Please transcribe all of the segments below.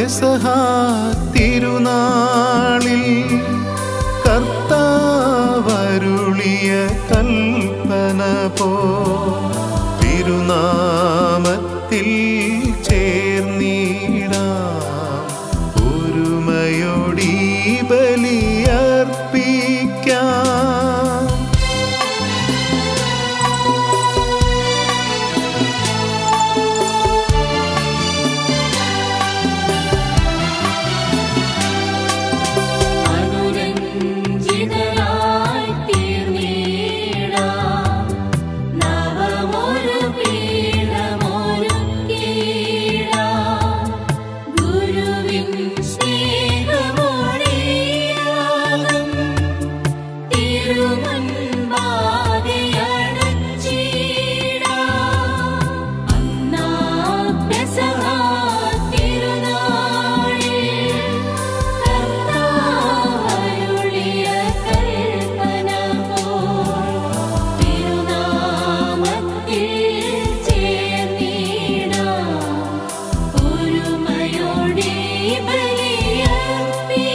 പെസഹ തിരുനാളിൽ കർത്താവരുളിയ കൽപ്പന പോ തിരുനാമത്തിൽ ചേർന്നിടാം ഒരുമയോടീ ബലിയർപ്പിക്കാം അനുരഞ്ജിതരായി തീർന്നിടാം നവമൊരു പീഠമൊരുക്കിടാം ഗുരുവിൻ സ്നേഹമൊഴിയാകും തിരുമുൻപാകെയണച്ചിടാം അന്നാ പെസഹ തിരുനാളിൽ കർത്താവരുളിയ കൽപ്പന പോൽ തിരുനാമത്തിൽ ചേർന്നിടാം ഒരുമയോടെ ബലിയർപ്പിക്കാം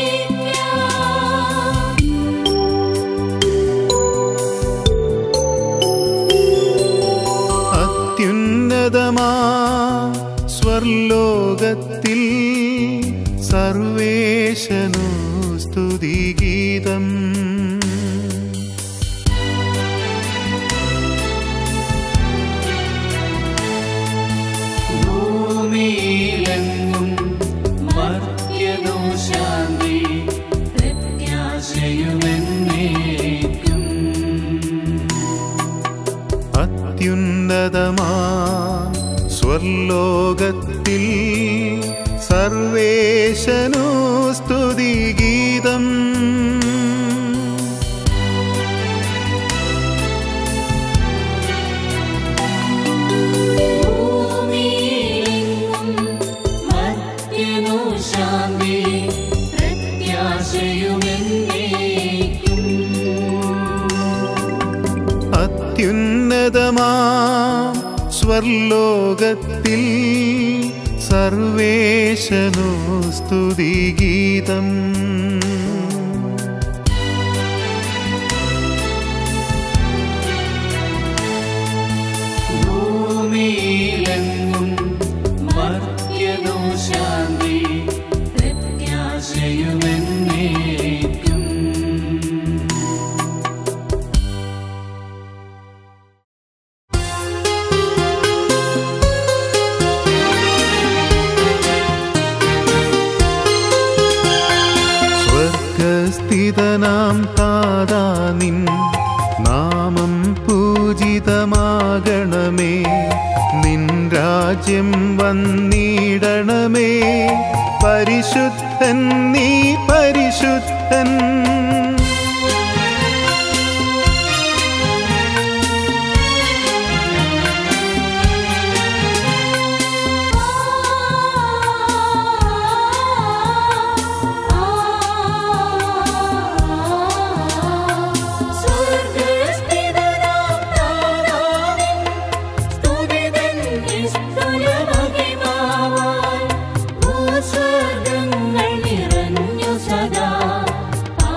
അത്യുന്നതമാ സ്വർലോകത്തിൽ സർവേശനു സ്തുതിഗീതം ഭൂമിയിലെങ്ങും മർത്യനു ശാന്തി പ്രത്യാശയുമെന്നേക്കും അത്യുന്നതമാ സ്വർലോകത്തിൽ സർവേശനു സ്തുതിഗീതം ഭൂമിയിലെങ്ങും മർത്യനു ശാന്തി പ്രത്യാശയുമെന്നേക്കും അത്യുന്നതമാ സ്വർലോകത്തിൽ സർവേശനു സ്തുതിഗീതം ഭൂമിയിലെങ്ങും മർത്യനു ശാന്തി പ്രത്യാശയുമെന്നേക്കും സ്വർഗസ്ഥിതനാം താതാ നിൻ നാമം പൂജിതമാകണമേ നിൻ രാജ്യം വന്നിടണമേ പരിശുദ്ധൻ നീ പരിശുദ്ധൻ സ്വർഗസ്ഥിതനാം താതാവിൻ സ്തുതിതൻ നിസ്തുലമഹിമാവാൻ ഭൂസ്വർഗങ്ങൾ നിറഞ്ഞു സദാ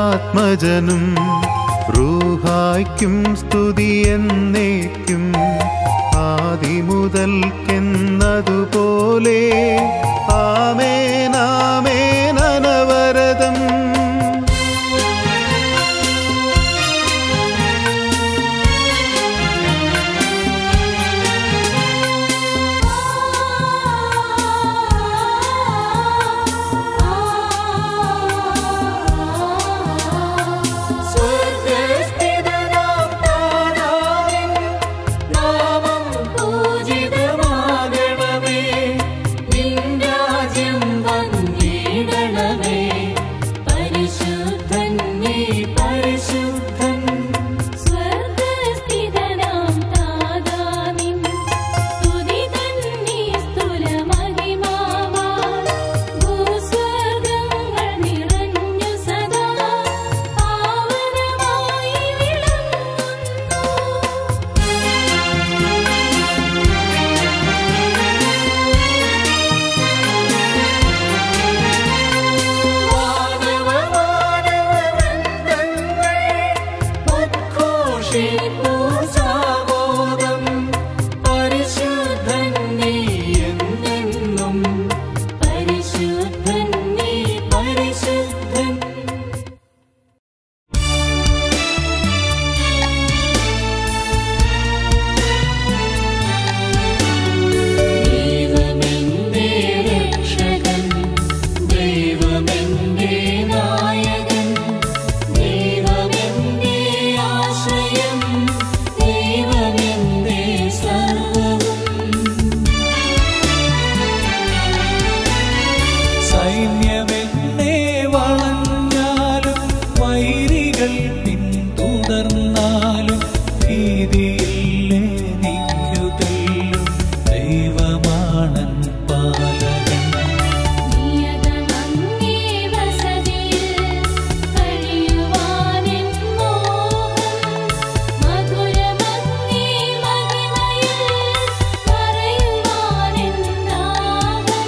പരിശുദ്ധാത്മജനും റൂഹായ്ക്കും സ്തുതി എന്നേക്കും ആദിമുതൽക്കെന്നതുപോലെ ആമേനാമേനവരതം സ്വർഗ്ഗസ്ഥിതനാം താരാവിൻ നാമം പൂജിതമാകണമേ നിൻ രാജ്യം വന്നിടണമേ പരിശുദ്ധൻ നീ പരിശുദ്ധൻ സ്വർഗ്ഗസ്ഥിതനാം താതാവിൻ സ്തുതി തന്നീ സ്തുലമഹിമാവാൻ ഭൂസ്വർഗ്ഗങ്ങൾ നിറഞ്ഞു സദാ പാവനമായി വിളങ്ങുന്നു മാനവ മാനവ വൃന്ദങ്ങൾ ഉദ്ഘോഷിപ്പൂ സാമോദം പരിശുദ്ധൻ നീ എന്നെന്നും പരിശുദ്ധൻ നീ പരിശുദ്ധൻ ദൈവമെന്റെ രക്ഷകൻ ദൈവമെന്റെ നായകൻ ദൈവമെന്റെ ആശ്രയം ദൈവമെന്റെ സർവവും സൈന്യമെന്നെ വളഞ്ഞാലും വൈരികൾ പിന്തുടർന്നാലും ഭീതിയില്ലെനിക്കു തെല്ലും ദൈവമാണൻ പാലകൻ നിയതമങ്ങേ വസതിയിൽ കഴിയുവാനെൻ മോഹം മധുരമങ്ങേ മഹിമയിൽ പറയുവാനെൻ ദാഹം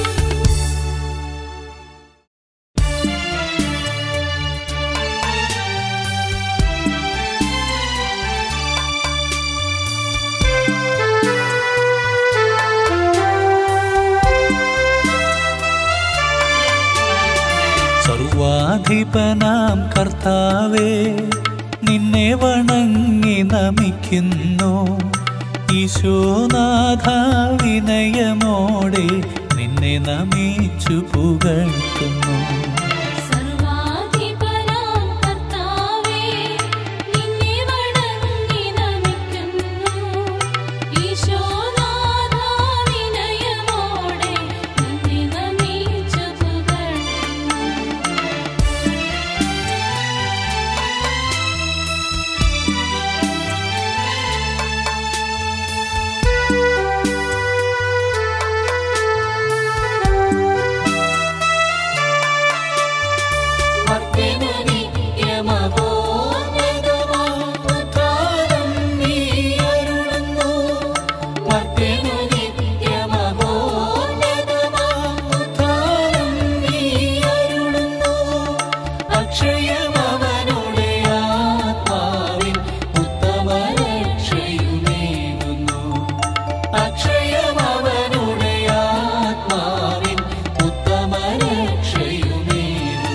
സർവാധിപനാം കർത്താവേ നിന്നെ വണങ്ങി നമിക്കുന്നു ഈശോനാഥ വിനയമോടെ നിന്നെ നമിച്ചു പുകഴ്ത്തുന്നു സർവാധിപനാം കർത്താവേ നിന്നെ വണങ്ങി നമിക്കുന്നു ഈശോനാഥ വിനയമോടെ നിന്നെ നമിച്ചു പുകഴ്ത്തുന്നു ഭക്തനു നിത്യമഹോന്നതമാം ഉദ്ധാരം നീ അരുളുന്നു. ഭക്തനു നിത്യമഹോന്നതമാം ഉദ്ധാരം നീ അരുളുന്നു. അക്ഷയമവനുടെ ആത്മാവിൻ ഉത്തമരക്ഷയുമേകുന്നു. അക്ഷയമവനുടെ ആത്മാവിൻ ഉത്തമരക്ഷയുമേകുന്നു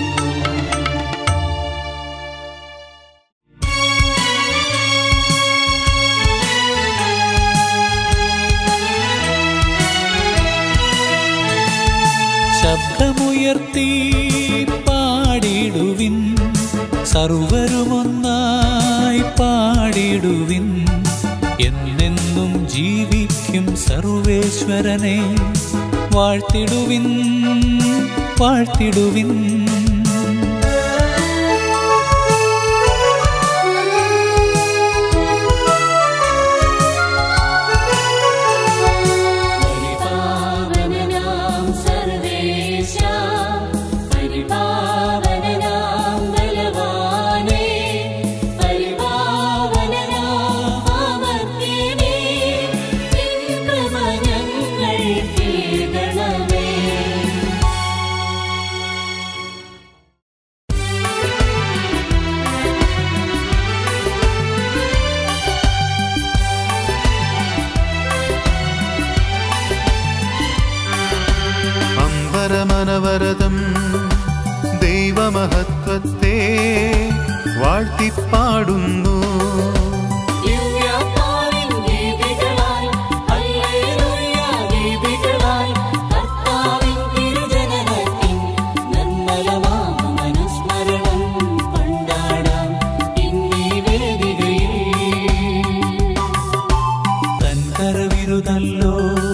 ശബ്ദമുയർത്തി പാടിടുവിൻ സർവരുമൊന്നായി പാടിടുവിൻ എന്നെന്നും ജീവിക്കും സർവേശ്വരനെ വാഴ്ത്തിടുവിൻ വാഴ്ത്തിടുവിൻ പരിപാവനനാം സർവേശാ പരിപാവനനാം ബലവാനേ പരിപാവനനാം അമർത്യനേ നിൻ കൃപ ഞങ്ങൾ കേൾക്കണമേ സംസാരമനവരതം ദൈവമഹത്വത്തെ വാഴ്ത്തിപ്പാടുന്നു ദിവ്യാത്മാവിൻ ഗീതികളാൽ ഹല്ലേലൂയ ഗീതികളാൽ കർത്താവിൻ തിരുജനനത്തിൻ നിർമ്മലമാം അനുസ്മരണം കൊണ്ടാടാം ഇന്നീ വേദികയിൽ തൻ കരവിരുതല്ലോ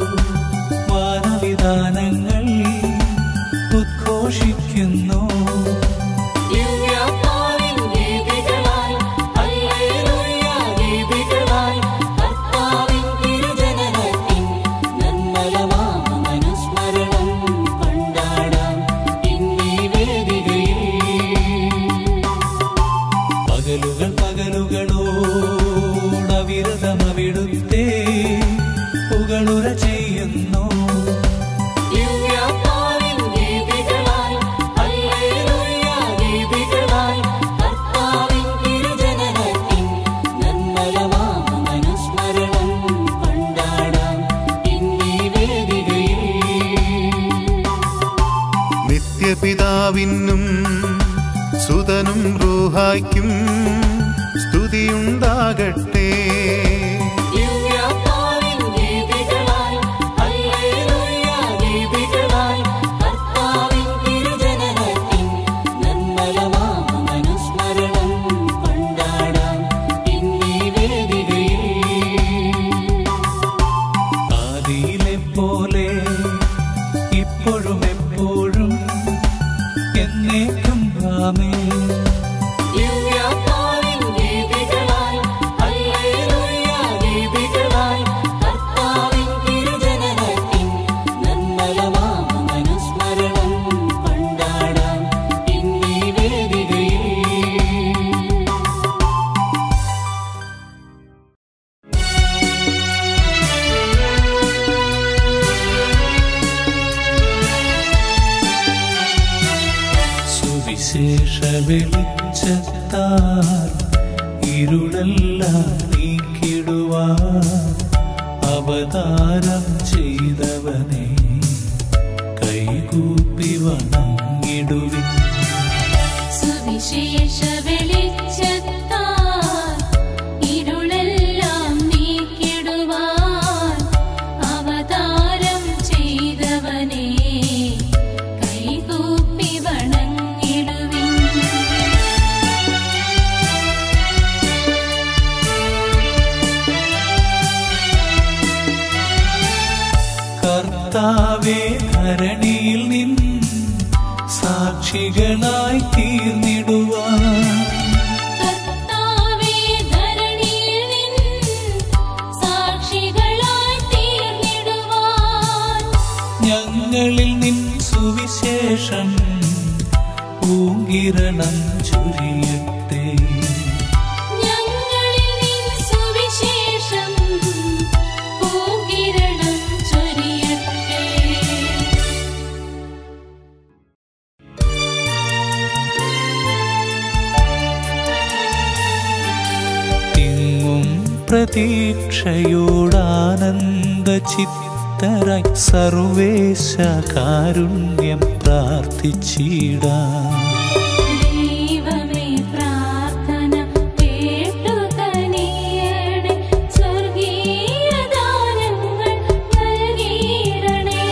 വാനവിധാനങ്ങൾ ഉദ്ഘോഷിക്കുന്നു ദിവ്യാത്മാവിൻ ഗീതികളാൽ ഹല്ലേലൂയ ഗീതികളാൽ കർത്താവിൻ തിരുജനനത്തിൻ നിർമ്മലമാം അനുസ്മരണം കൊണ്ടാടാം ഇന്നീ വേദികയിൽ പകലുകൾ പകലുകളോടവിരതമവിടുത്തെ പുകളുര ചെയ്യുന്നു ദിവ്യാത്മാവിൻ ഗീതികളാൽ ഹല്ലേലൂയ ഗീതികളാൽ കർത്താവിൻ തിരുജനനത്തിൻ നിർമ്മലമാം അനുസ്മരണം കൊണ്ടാടാം ഇന്നീ വേദികയിൽ നിത്യപിതാവിനും സുതനും റൂഹായ്ക്കും സ്തുതിയുണ്ടാകട്ടെ ദിവ്യാത്മാവിൻ ഗീതികളാൽ ഹല്ലേലൂയ ഗീതികളാൽ കർത്താവിൻ തിരുജനനത്തിൻ നിർമ്മലമാം അനുസ്മരണം കൊണ്ടാടാം ഇന്നീ വേദികയിൽ ആദിയിലെ പോലെ ഇപ്പോഴും എപ്പോഴും എന്നേക്കും ആമേ ദിവ്യാത്മാവിൻ ഗീതികളാൽ ഹല്ലേലൂയ ഗീതികളാൽ കർത്താവിൻ തിരുജനനത്തിൻ നിർമ്മലമാം അനുസ്മരണം കൊണ്ടാടാം ഇന്നീ വേദികയിൽ സുവിശേഷ വെളിച്ചത്താൽ ഇരുളെല്ലാം നീക്കിടുവാൻ അവതാരം ചെയ്തവനെ കൈകൂപ്പി വണങ്ങിടുവിൻ സുവിശേഷ വെളിച്ചത്താൽ ഇരുളെല്ലാം നീക്കിടുവാൻ അവതാരം ചെയ്തവനെ കൈകൂപ്പി വണങ്ങിടുവിൻ കർത്താവേ ധരണിയിൽ നിൻ സാക്ഷികളായി തീർന്നിടുവാൻ കർത്താവേ ധരണിയിൽ നിൻ സാക്ഷികളായി തീർന്നിടുവാൻ ഞങ്ങളിൽ നിൻ സുവിശേഷം പൂങ്കിരണം ചൊരിയട്ടെ ഞങ്ങളിൽ നിൻ സുവിശേഷം പൂങ്കിരണം ചൊരിയട്ടെ തിങ്ങും പ്രതീക്ഷയോടാനന്ദ ചിത്തരായി സർവേശ കാരുണ്യം പ്രാർത്ഥിച്ചിടാം ദൈവമേ പ്രാർത്ഥന കേട്ടു കനിയണേ സ്വർഗീയ ദാനങ്ങൾ നൽകിയിടണേ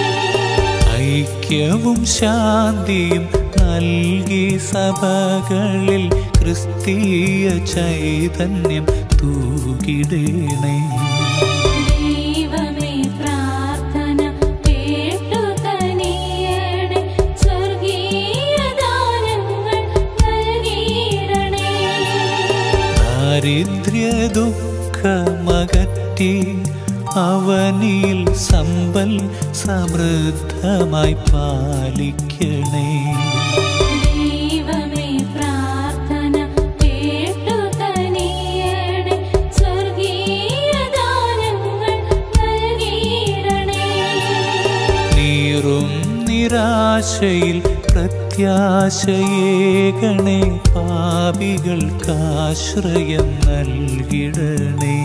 ഐക്യവും ശാന്തിയും നൽകി സഭകളിൽ ക്രിസ്തീയ ചൈതന്യം തൂകിടേണേ ദൈവമേ പ്രാർത്ഥന കേട്ടു കനിയണേ സ്വർഗീയ ദാനങ്ങൾ നൽകിയിടണേ ദാരിദ്ര്യ ദുഃഖമകറ്റി അവനിൽ സമ്പൽ സമൃദ്ധമായി പാലിക്കണേ ദൈവമേ പ്രാർത്ഥന കേട്ടു കനിയണേ സ്വർഗീയ ദാനങ്ങൾ നൽകിയിടണേ നീറും നിരാശയിൽ പ്രത്യാശയേകണേ പാപികൾക്കാശ്രയം നൽകിടണേ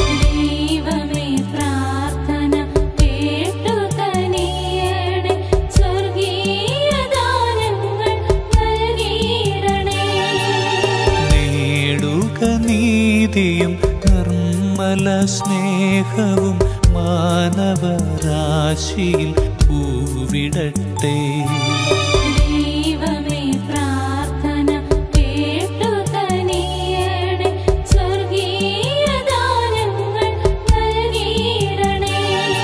ദൈവമേ പ്രാർത്ഥന കേട്ടു കനിയണേ ഭക്തിയും നിർമ്മല സ്നേഹവും മാനവരാശിയിൽ പൂവിടട്ടെ ദൈവമേ പ്രാർത്ഥന കേട്ടു തനിയടെ സ്വർഗീയ ദാനങ്ങൾ നൽകിയിടണേ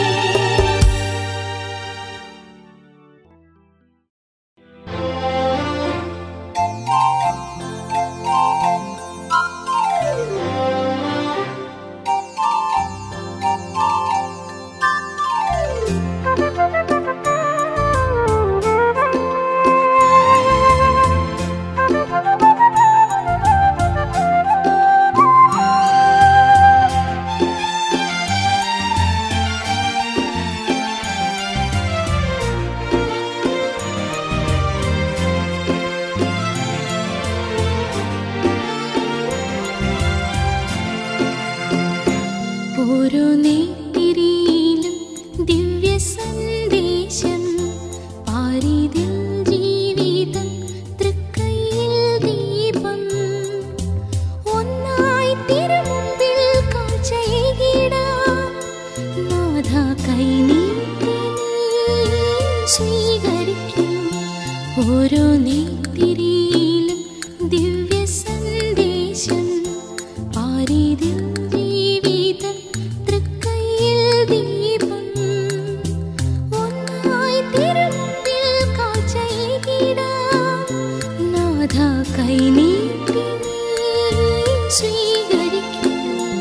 ഓരോ നെയ്ത്തിരിയിലും ദിവ്യ സന്ദേശം പാരിതിൽ ജീവിതം തൃക്കൈയിൽ ദീപം ഒന്നായി തിരുമുമ്പിൽ കാഴ്ചയേകിടാം നാഥ കൈനീട്ടി നീ സ്വീകരിക്കൂ ഓരോ നെയ്ത്തിരിയിലും ദിവ്യ സന്ദേശം പാരിതിൽ ജീവിതം തൃക്കൈയിൽ ദീപം ഒന്നായി തിരുമുമ്പിൽ കാഴ്ചയേകിടാം നാഥ കൈനീട്ടി നീ സ്വീകരിക്കൂ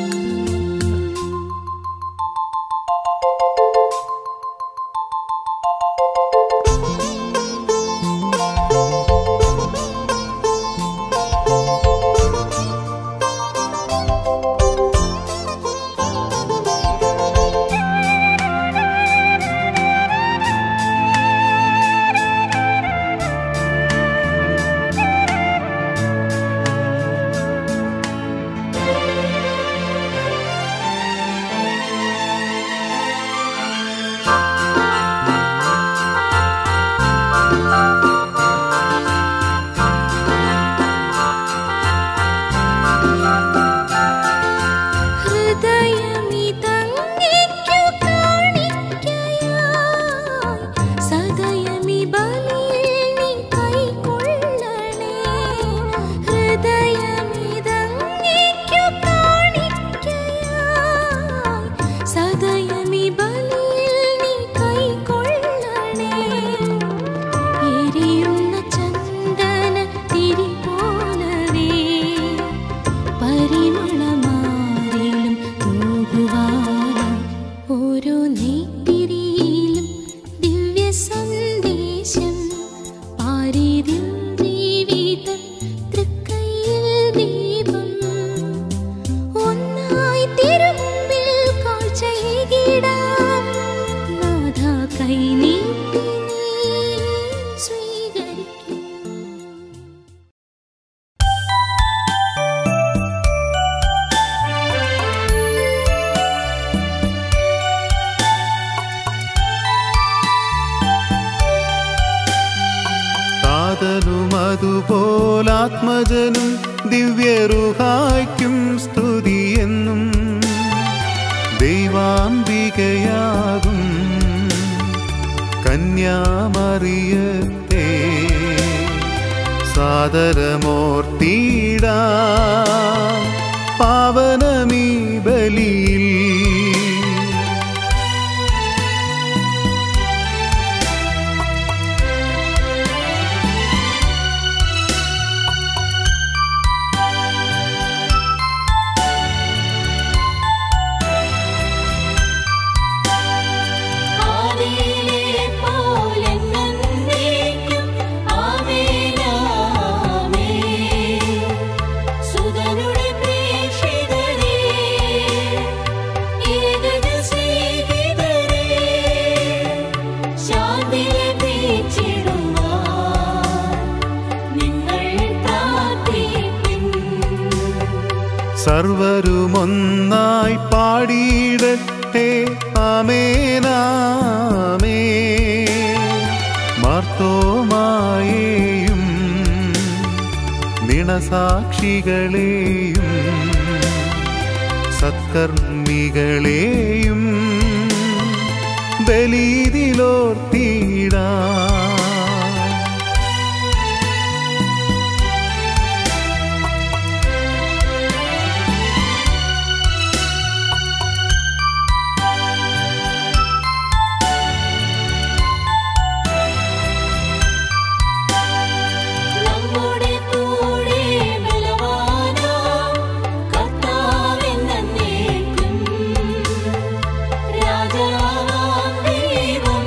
ഹൃദയമിതങ്ങിക്കു കാണിക്കയായി സദയമി ബലിയിൽ നീ കൈക്കൊള്ളണേ ഹൃദയമിതങ്ങിക്കു കാണിക്കയായി സദയമി ബലിയിൽ നീ കൈക്കൊള്ളണേ എരിയുന്ന ചന്ദന തിരി പോലവേ പരിമളമാരിലും തൂകുവാനും ഓരോ നെയ്ത്തിരിയിലും ദിവ്യ സന്ദേശം പാരിതിൽ ജീവിതം തൃക്കൈയിൽ ദീപം ഒന്നായി തിരുമുമ്പിൽ കാഴ്ചയേകിടാം നാഥ കൈനീട്ടി നീ സ്വീകരിക്കൂ താതനും അതുപോലാത്മജനും ദിവ്യറുഹായ്ക്കും സ്തുതിയെന്നും ദൈവാംബികയാകും കന്യാമറിയത്തെ സാദരമോർത്തിടാ പാവനമീ ബലിയിൽ ആദിയിലെ പോലെന്നേക്കും ആമേനാമേ സുതനുടെ പ്രേക്ഷിതരേ ഏകജ സ്നേഹിതരേ ശാന്തി ലഭിച്ചിടുവാൻ നിങ്ങൾ പ്രാർത്ഥിപ്പിൻ സർവരുമൊന്നായി പാടിയിടട്ടെ ആമേനാമേ മാർത്തോമായേയും നിണസാക്ഷികളെയും സത്കർമ്മികളെയും ബലീതിലോർത്തിടാ നമ്മുടെ കൂടെ ബലവാനാം കർത്താവെന്നേക്കും രാജാവാം ദൈവം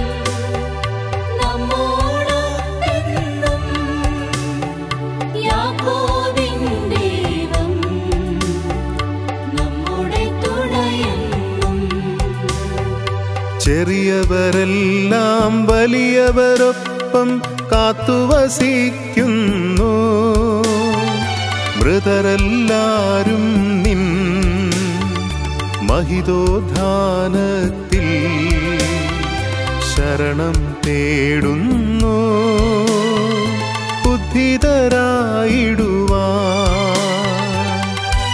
നമ്മോടൊത്തെന്നും യാക്കോബിൻ ദൈവം നമ്മുടെ തുണയെന്നും ചെറിയവരെല്ലാം വലിയവരൊപ്പം കാത്തുവസിക്കുന്നു മൃതരെല്ലാരും നിൻ മഹിതോധാനത്തിൽ ശരണം തേടുന്നു ബുദ്ധിതരായിടുവാൻ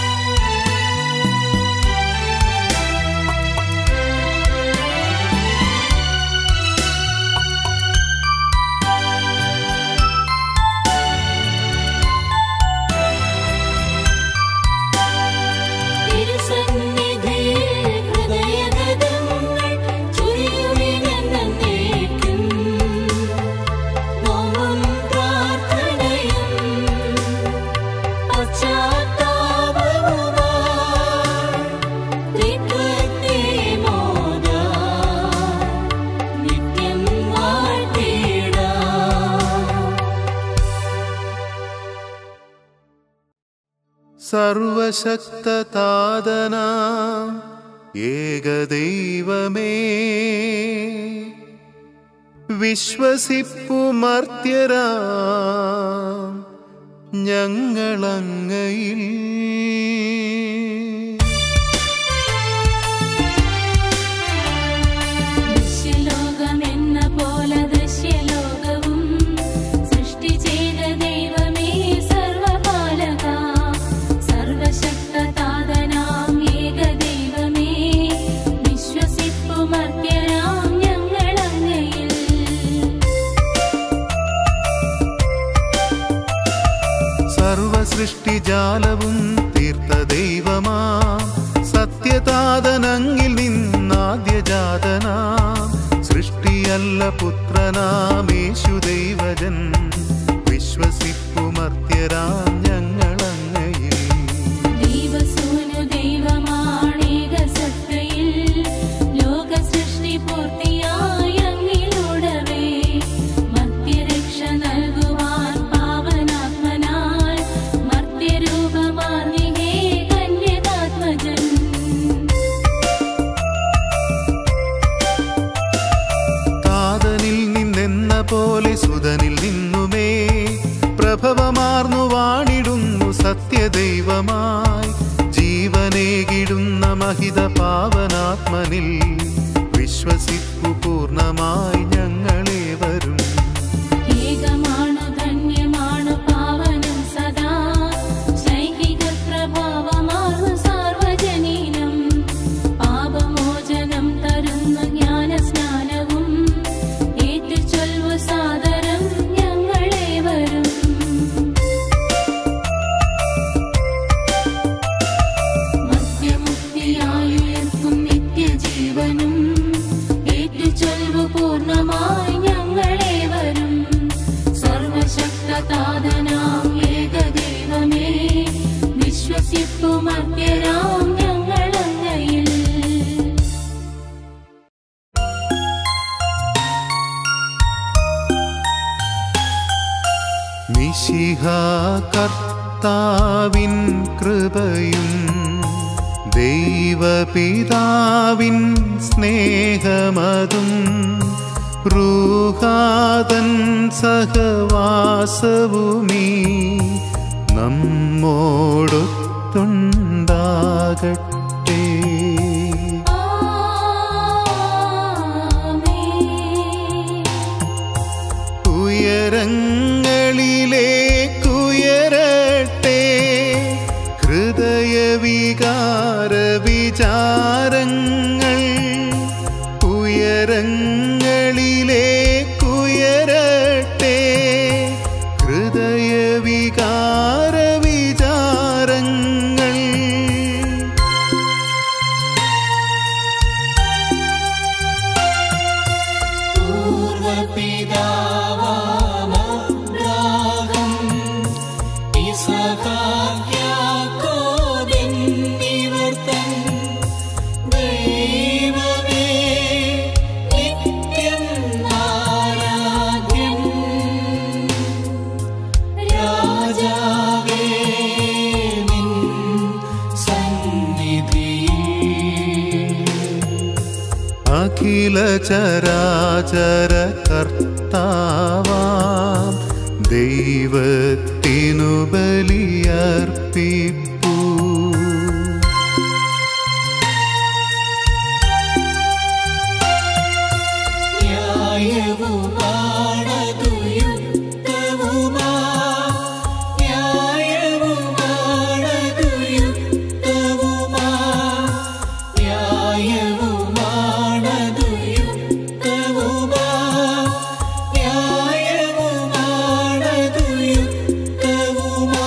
തിരുസന്നിധിയിൽ ഹൃദയഗതങ്ങൾ ചുരിയുവിനെന്നേക്കും നോവും പ്രാർത്ഥനയും പശ്ചാത്താപവുമായി ത്രിത്വത്തെ മോദാം നിത്യം വാഴ്ത്തിടാം സർവശക്തതാതന ഏകദൈവമേ വിശ്വസിപ്പു മർത്യരാ ഞങ്ങളങ്ങയിൽ ദൃശ്യലോകമെന്ന പോലെ ദൃശ്യലോകവും സൃഷ്ടി ചെയ്ത ദൈവമേ സർവപാലക സർവശക്തതാതനാം ഏകദൈവമേ വിശ്വസിപ്പു മർത്യരാം ഞങ്ങളങ്ങയിൽ സർവസൃഷ്ടിജാലവും തീർത്ത ദൈവമാ സത്യതാതനങ്ങിൽ നിന്നാദ്യജാതനാ സൃഷ്ടിയല്ല പുത്രനാമേശു ദൈവജൻ വിശ്വസിപ്പു മർത്യരാം ഞങ്ങളങ്ങയിൽ ദൈവസൂനു ദൈവമാണേക സത്തയിൽ ലോക സൃഷ്ടി പൂർത്തിയായി അങ്ങിലൂടവേ മർത്യരക്ഷ നൽകുവാൻ പാവനാത്മനാൽ മർത്യരൂപമാർന്നിഹേ കന്യകാത്മജൻ താതനിൽ നിന്നെന്ന പോലെ സുതനിൽ നിന്നുമേ പ്രഭവമാർന്നു വാണിടുന്നു സത്യദൈവമായി ജീവനേകിടുന്ന മഹിത പാവനാത്മനിൽ വിശ്വസിപ്പു പൂർണ്ണമായി ഞങ്ങളെ വരും ഏകമാണു ധന്യമാണു പാവനം സദാ ശൈഹിക പ്രഭാവമാർന്നു സാർവജനീനം പാപമോചനം തരുന്നു ജ്ഞാനസ്നാനവും ഏറ്റുചൊൽവു സാദരം ഞങ്ങളെ വരും മധ്യമുക്തിയായുയർക്കും നിത്യജീവനും ഏറ്റുചൊൽവു പൂർണ്ണമായി ഞങ്ങളെ വരും സർവശക്തതാതനാം ഏകദൈവമേ വിശ്വസിപ്പു മധ്യരാം ഞങ്ങളങ്ങയിൽ മിശിഹ കർത്താവിൻ കൃപയും ദൈവപിതാവിൻ സ്നേഹമതും റൂഹാതൻ സഹവാസവുമീ നമ്മോടൊത്തുണ്ടാകട്ടെ ആമേൻ ഉയരങ്ങളിലേക്കുയരട്ടെ ഹൃദയവികാര വിചാരങ്ങൾ ഉയരങ്ങളിലേക്കുയരട്ടെ ഹൃദയവികാര വിചാരങ്ങൾ പൂർവപിതാവാമബ്രാഹം ഇസഹാക്യാക്കോബെന്നിവർ തൻ ദൈവമേ നിത്യം ആരാധ്യൻ രാജാവേ നിൻ സന്നിധിയിൽ അഖില ചരാചര കർത്താവാം ദൈവത്തിനു ബലിയർപ്പിപ്പൂ ന്യായവുമാണതു യുക്തവുമാ ന്യായവുമാണതു യുക്തവുമാ ന്യായവുമാണതു യുക്തവുമാ ന്യായവുമാണതു യുക്തവുമാ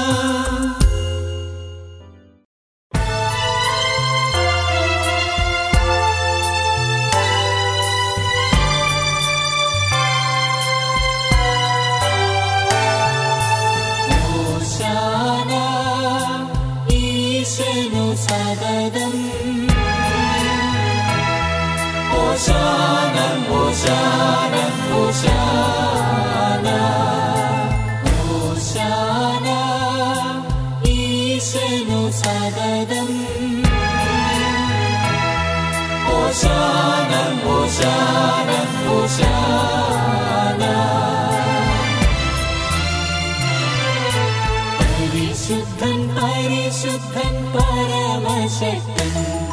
ഓശാന ഈശനു സദതം ഓശാന ഓശാന ഓശാന ഓശാന ഈശനു സദതം ഓശാന ഓശാന ഓശാന പരിശുദ്ധൻ പരിശുദ്ധൻ പരമശക്തൻ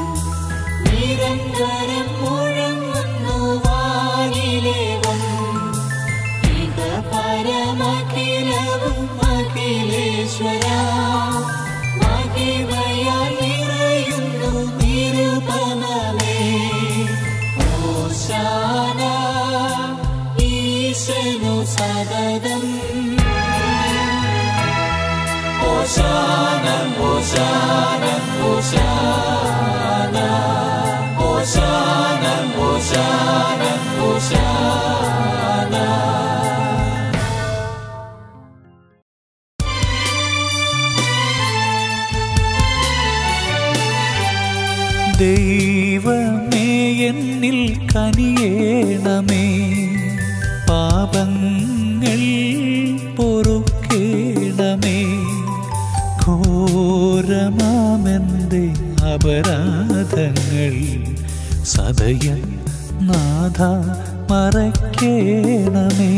നിരന്തരം മുഴങ്ങുന്നു വാനിലേവം ഇക പരമഖിലവും അഖിലേശ്വര മഹിമയാൽ നിറയുന്നു നിരുപമമേ ഓശാന ഈശനു സദതം Hosanna, Hosanna, Hosanna, Hosanna, Hosanna, Hosanna. ദൈവമേ എന്നിൽ കനിയേണമേ പാപങ്ങൾ പൊറുക്കേണമേ ഘോരമാമെന്റെ അപരാധങ്ങൾ സദയ നാഥ മറയ്ക്കേണമേ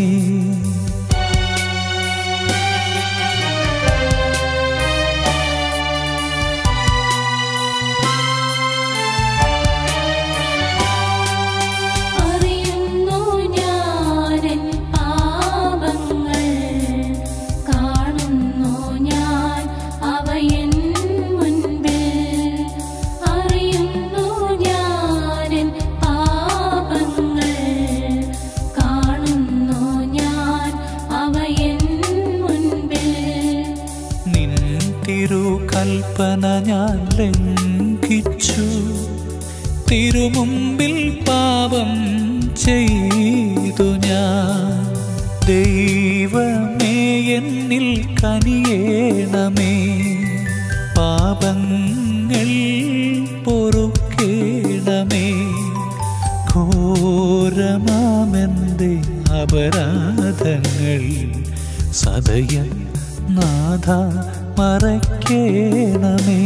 അറിയുന്നു ഞാനൻ പാപങ്ങൾ കാണുന്നു ഞാൻ അവയൻ മുൻപിൽ അറിയുന്നു ഞാനൻ പാപങ്ങൾ കാണുന്നു ഞാൻ അവയൻ മുൻപിൽ നിൻ തിരുകൽപ്പന ഞാൻ ലംഘിച്ചു തിരുമുമ്പിൽ പാപം ചെയ്തു ഞാൻ ദൈവമേ എന്നിൽ കനിയേണമേ പാപങ്ങൾ പൊറുക്കേണമേ ഘോരമാമെന്റെ അപരാധങ്ങൾ സദയ നാഥ മറയ്ക്കേണമേ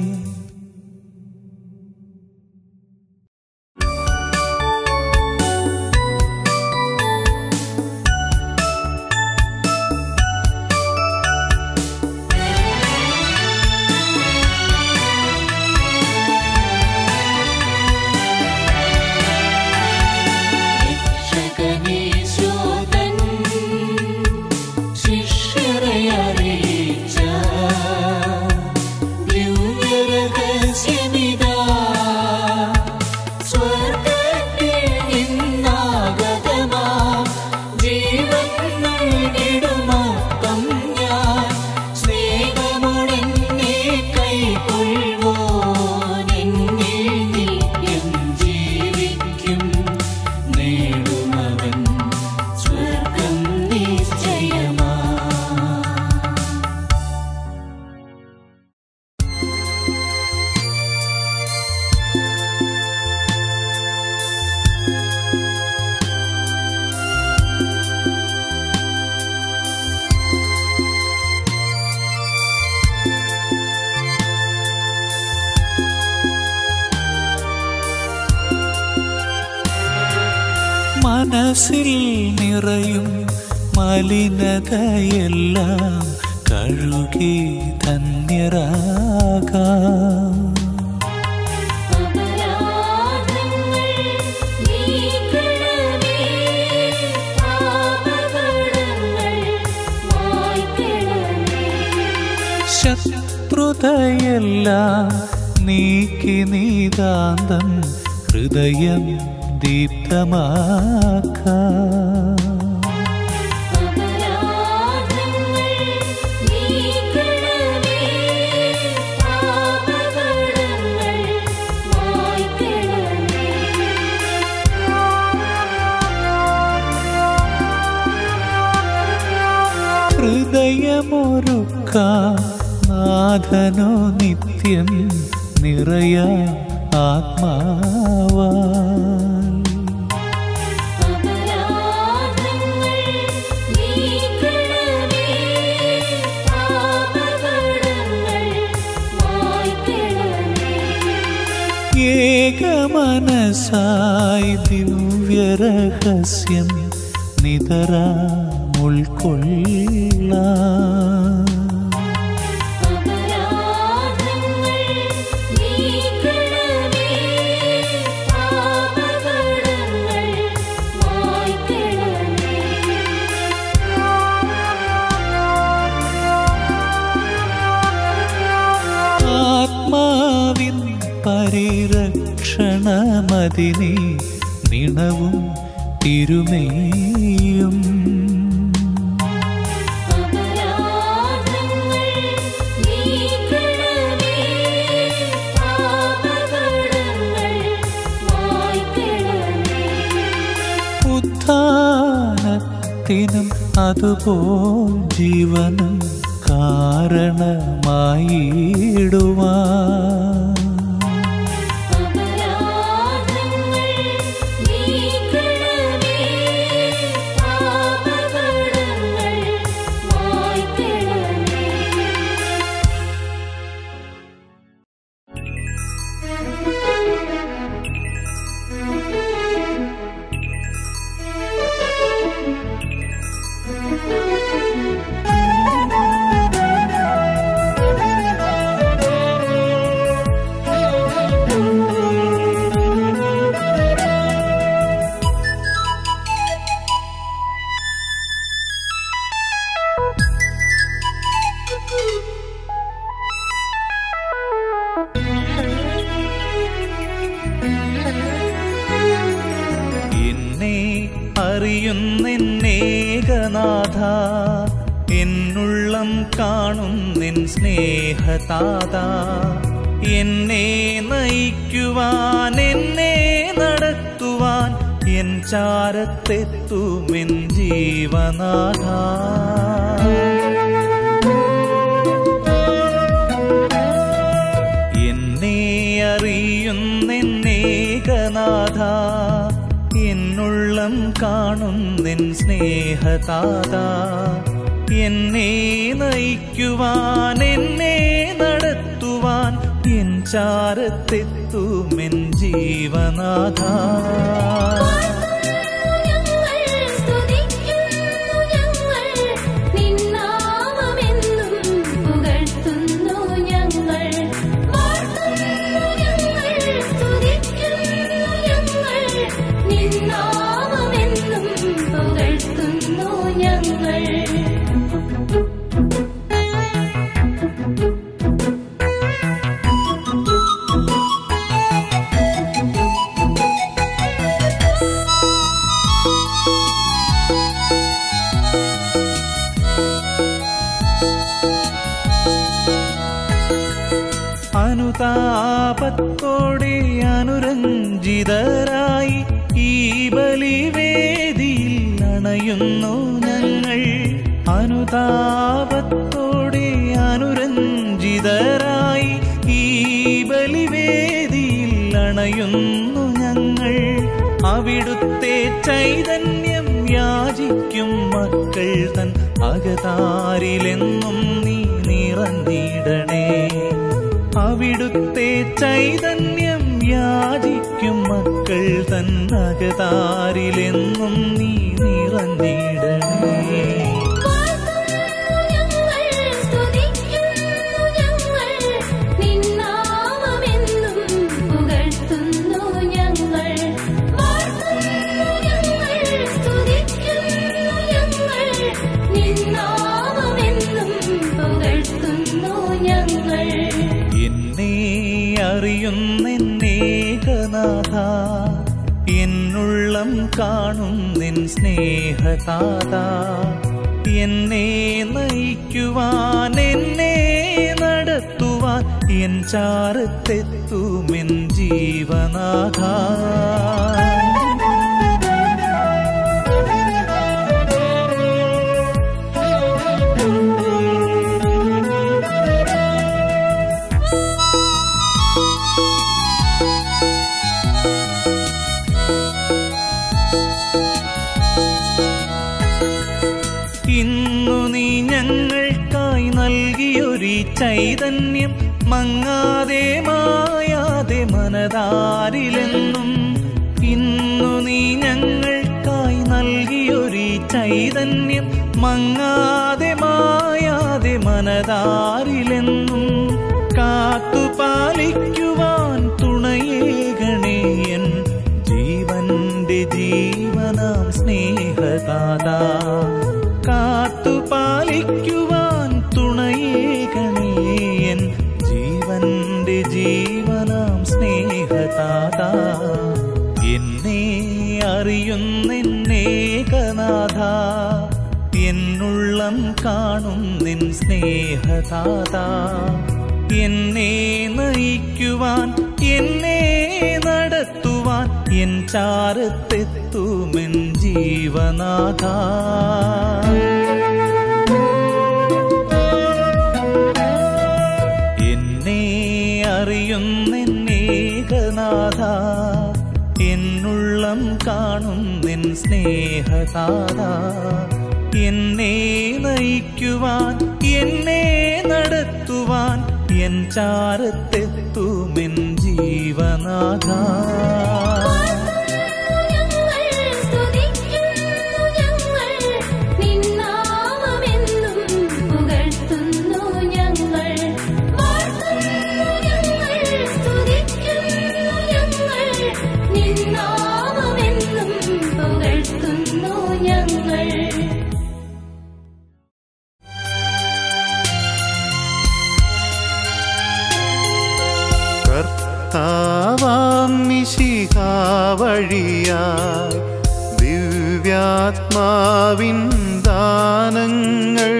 രക്ഷകനീശോതൻ ശിഷ്യരെ അറിയിച്ച ദിവ്യവചനങ്ങൾ മനസ്സിൽ നിറയും മലിനതയെല്ലാം കഴുകി ധന്യരാകാം അപരാധങ്ങൾ നീക്കണമേ പാപകടങ്ങൾ മായ്ക്കണമേ ശത്രുതയെല്ലാം നീക്കി നീതാന്തം ഹൃദയം ദീപ്തമാക്കാം അപരാധങ്ങൾ നീക്കണമേ പാപകടങ്ങൾ മായ്ക്കണമേ ഹൃദയമൊരുക്കാം നാഥനോ നിത്യം നിറയ ആത്മാവാൽ അപരാധങ്ങൾ നീക്കണമേ പാപകടങ്ങൾ മായ്ക്കണമേ ഏകമനസായി ദിവ്യരഹസ്യം നിതരാ ഉൾക്കൊള്ള അപരാധങ്ങൾ നീക്കണമേ പാപകടങ്ങൾ മായ്ക്കണമേ ആത്മാവിൻ പരിരക്ഷണമതിനെ നിണവും തിരുമേയും അപരാധങ്ങൾ നീക്കണമേ പാപകടങ്ങൾ മായ്ക്കണമേ ഉത്ഥാനത്തിനും അതുപോൽ ജീവനും കാരണമായിടുവാൻ അപരാധങ്ങൾ നീക്കണമേ പാപകടങ്ങൾ മായ്ക്കണമേ എന്നെ അറിയുന്നെന്നേകനാഥ എന്നുള്ളം കാണുന്നിൻ സ്നേഹതാത എന്നെ നയിക്കുവാൻ എന്നെ നടത്തുവാൻ എൻ ചാരത്തെത്തുമെൻ ജീവനാഥ എന്നെ അറിയുന്നെന്നേകനാഥ എന്നുള്ളം കാണുന്നിൻ സ്നേഹതാത എന്നെ നയിക്കുവാൻ എന്നെ നടത്തുവാൻ എൻ ചാരത്തെത്തുമെൻ ജീവനാഥ ഞങ്ങൾ സ്തുതിക്കുന്നു ഞങ്ങൾ നിന്നാമമെന്നും പുകഴ്ത്തുന്നു ഞങ്ങൾ വാഴ്ത്തുന്നു ഞങ്ങൾ സ്തുതിക്കുന്നു ഞങ്ങൾ നിന്നാമമെന്നും പുകഴ്ത്തുന്നു ഞങ്ങൾ അനുതാപത്തോടെ അനുരഞ്ജിതരായി ഈ ബലിവേദിയിൽ അണയുന്നു ഞങ്ങൾ അനുതാപത്തോടെ അനുരഞ്ജിതരായി ഈ ബലിവേദിയിൽ അണയുന്നു ഞങ്ങൾ അവിടുത്തെ ചൈതന്യം യാചിക്കും മക്കൾ തൻ അകതാരിലെന്നും നീ നിറഞ്ഞിടണേ അവിടുത്തെ ചൈതന്യം യാചിക്കും മക്കൾ തന്നകതാരിലെന്നും നീ നിറഞ്ഞിടണേ ഞങ്ങൾ സ്തുതിക്കുന്നു ഞങ്ങൾ നിന്നാമമെന്നും പുകഴ്ത്തുന്നു ഞങ്ങൾ വാഴ്ത്തുന്നു ഞങ്ങൾ സ്തുതിക്കുന്നു ഞങ്ങൾ നിന്നാമമെന്നും പുകഴ്ത്തുന്നു ഞങ്ങൾ എന്നെ അറിയുന്നെന്നേകനാഥ എന്നുള്ളം കാണും നിൻ സ്നേഹതാത എന്നെ നയിക്കുവാൻ എന്നെ നടത്തുവാൻ എൻ ചാരത്തെത്തുമെൻ ജീവനാഥ ഇന്നു നീ ഞങ്ങൾക്കായി നൽകിയൊരു ചൈതന്യം മങ്ങാതെ മായാതെ മനതാരിലെന്നും ഇന്നു നീ ഞങ്ങൾക്കായി നൽകിയൊരു ചൈതന്യം മങ്ങാതെ മായാതെ മനതാരിലെന്നും കാത്തുപാലിക്കുവാൻ തുണയേകണേ എൻ ജീവന്റെ ജീവനാം സ്നേഹതാത കാത്തുപാലിക്കുവാൻ തുണയേകണേ എൻ ജീവന്റെ ജീവനാം സ്നേഹതാത എന്നെ അറിയുന്നെന്നേകനാഥ എന്നുള്ളം കാണും നിൻ സ്നേഹതാത എന്നെ നയിക്കുവാൻ എന്നെ നടത്തുവാൻ എൻ ചാരത്തെത്തുമെൻ ജീവനാഥ എന്നെ അറിയുന്നെന്നേകനാഥ എന്നുള്ളം കാണും നിൻ സ്നേഹതാത എന്നെ നയിക്കുവാൻ എന്നെ നടത്തുവാൻ എൻ ചാരത്തെത്തുമെൻ ജീവനാഥ ഞങ്ങൾ സ്തുതിക്കുന്നു ഞങ്ങൾ നിന്നാമമെന്നും പുകഴ്ത്തുന്നു ഞങ്ങൾ വാഴ്ത്തുന്നു ഞങ്ങൾ സ്തുതിക്കുന്നു ഞങ്ങൾ നിന്നാമമെന്നും പുകഴ്ത്തുന്നു ഞങ്ങൾ കർത്താവാം മിശിഹാവഴിയായി ദിവ്യാത്മാവിൻ ദാനങ്ങൾ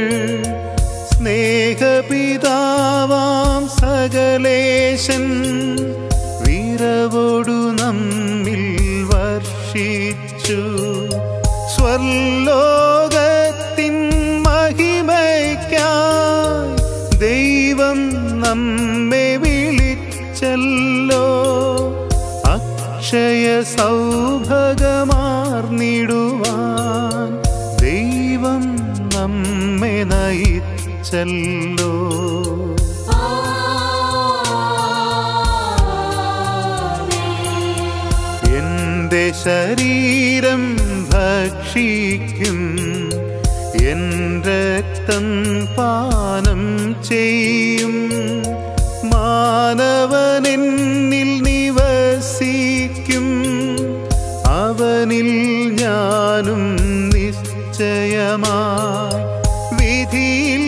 സ്നേഹപിതാവാം സകലേശൻ വീരവോടു നമ്മിൽ വർഷിച്ചു സ്വർലോകത്തിൻ മഹിമയ്ക്കായി ദൈവം നമ്മെ വിളിച്ചല്ലോ അക്ഷയ സൗഭഗമാർന്നിടുവാൻ ദൈവം നമ്മെ നയിച്ചല്ലോ എന്റെ ശരീരം ഭക്ഷിക്കും എൻ രക്തം പാനം ചെയ്യും മാനവനെന്നിൽ നിവസിക്കും അവനിൽ ഞാനും നിശ്ചയമായി വിധിയിൽ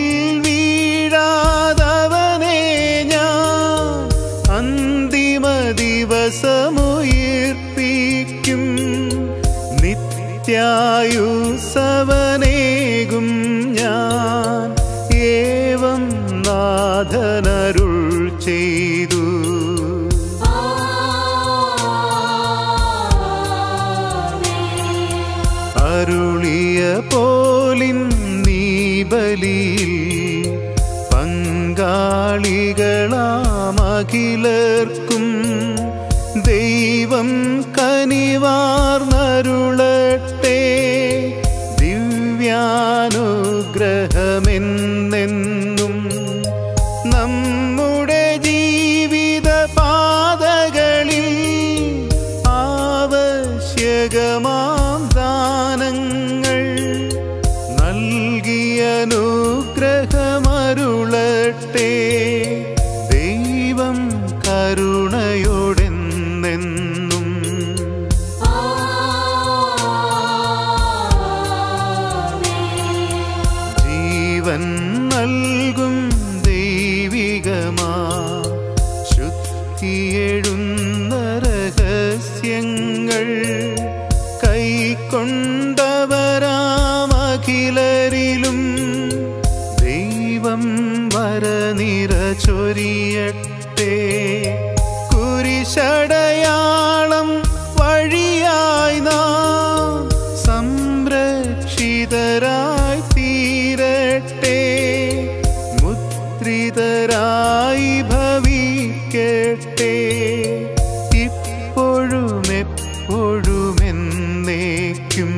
വീഴാതവനെ ഞാൻ അന്തിമ ദിവസമുയിർപ്പിക്കും നിത്യായുസവനേകും ഞാൻ ഏവം നാഥനരുൾ ചെയ്തു അരുളിയ പോലിൻ നീ ബലിയിൽ പങ്കാളികളാമഖിലർക്കും ദൈവം കനിവാർന്നരുളട്ടെ ദിവ്യാനുഗ്രഹമെന്നെന്നും നമ്മുടെ ജീവിത പാതകളിൽ ദൈവികമാം ദാനങ്ങൾ നൽകിയ അനുഗ്രഹമരുളട്ടെ ദൈവം കരുണയോടെന്നെന്നും ജീവൻ നൽകും ദൈവികമാ ശുദ്ധിയെഴുന്ന രഹസ്യങ്ങൾ കൈക്കൊണ്ടവരാമഖിലരിലും ദൈവം വരനിര ചൊരിയട്ടെ കുരിശടയാളം വഴിയായി നാം സംരക്ഷിതരായി തീരട്ടെ മുദ്രിതരായി ഭവിക്കട്ടെ ഇപ്പോഴും എപ്പോഴും എന്നേക്കും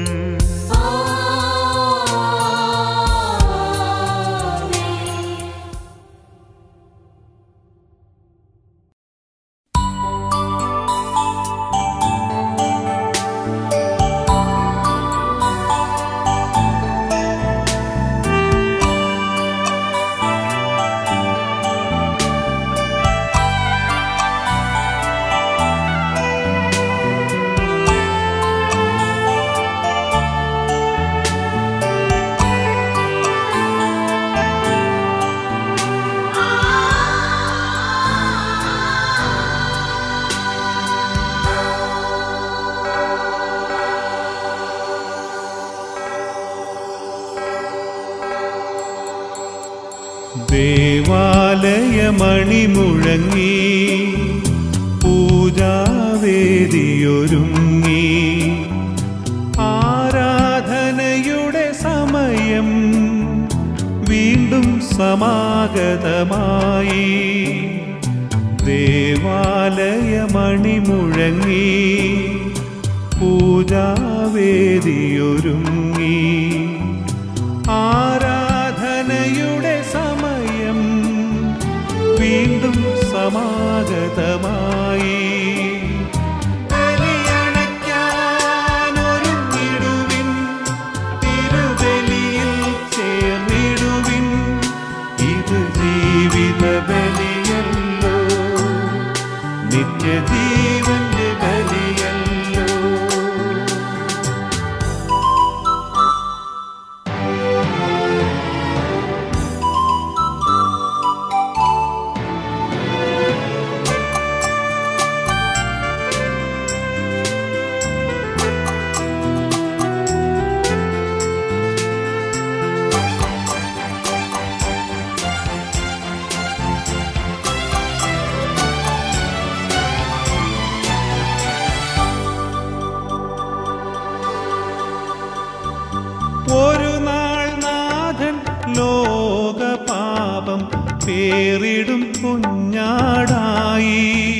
ദേവാലയമണിമുഴങ്ങി പൂജാവേദിയൊരുങ്ങി ആരാധനയുടെ സമയം വീണ്ടും സമാഗതമായി ദേവാലയമണിമുഴങ്ങി പൂജാവേദിയൊരുങ്ങി ആരാധനയുടെ സമയം വീണ്ടും സമാഗതമായി ബലിയണയ്ക്കാനൊരുങ്ങിടുവിൻ, തിരുബലിയിൽ ചേർന്നിടുവിൻ. ഇത് ജീവിത ബലിയല്ലോ നിത്യജീവന്റെ ബലിയല്ലോ ഒരു നാൾ നാഥൻ ലോകപാപം പേറിടും കുഞ്ഞാടായി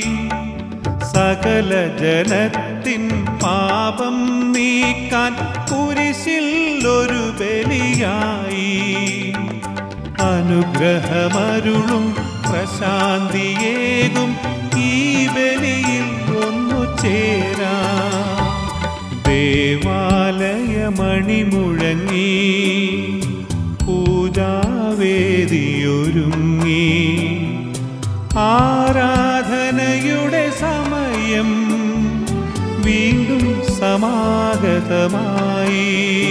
സകല ജനത്തിൻ പാപം നീക്കാൻ കുരിശിൽ ഒരു ബലിയായി അനുഗ്രഹമരുളും പ്രശാന്തിയേകും ഈ ബലിയിൽ ഒന്നു ചേരാം ദേവാലയമണിമുഴങ്ങി പൂജാവേദിയൊരുങ്ങി ആരാധനയുടെ സമയം വീണ്ടും സമാഗതമായി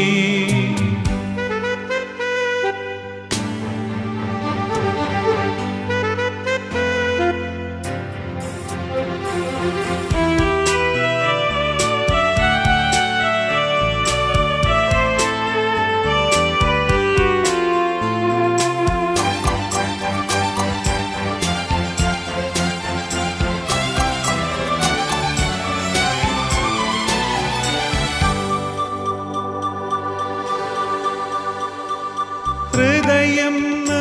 ഹൃദയം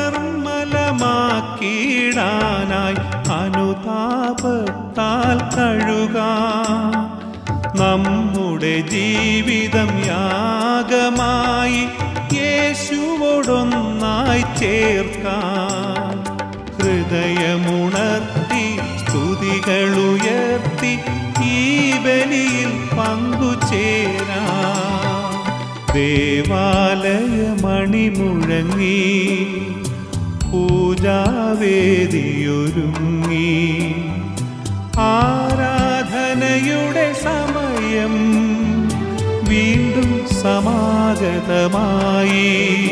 നിർമ്മലമാക്കിയിടാനായി അനുതാപത്താൽ കഴുകാം നമ്മുടെ ജീവിതം യാഗമായി യേശുവോടൊന്നായി ചേർക്കാം ഹൃദയമുണർത്തി സ്തുതി കൈകളുയർത്തി ഈ ബലിയിൽ പങ്കുചേരാ ദേവാലയമണി മുഴങ്ങി പൂജാവേദിയൊരുങ്ങി ആരാധനയുടെ സമയം വീണ്ടും സമാഗതമായി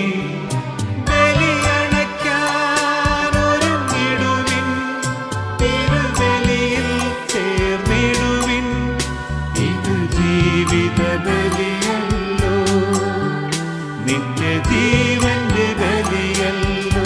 ബലിയണയ്ക്കാനൊരുങ്ങിടുവിൻ, തിരുബലിയിൽ ചേർന്നിടുവിൻ. ഇത് ജീവിത ബലിയല്ലോ നിത്യജീവന്റെ ബലിയല്ലോ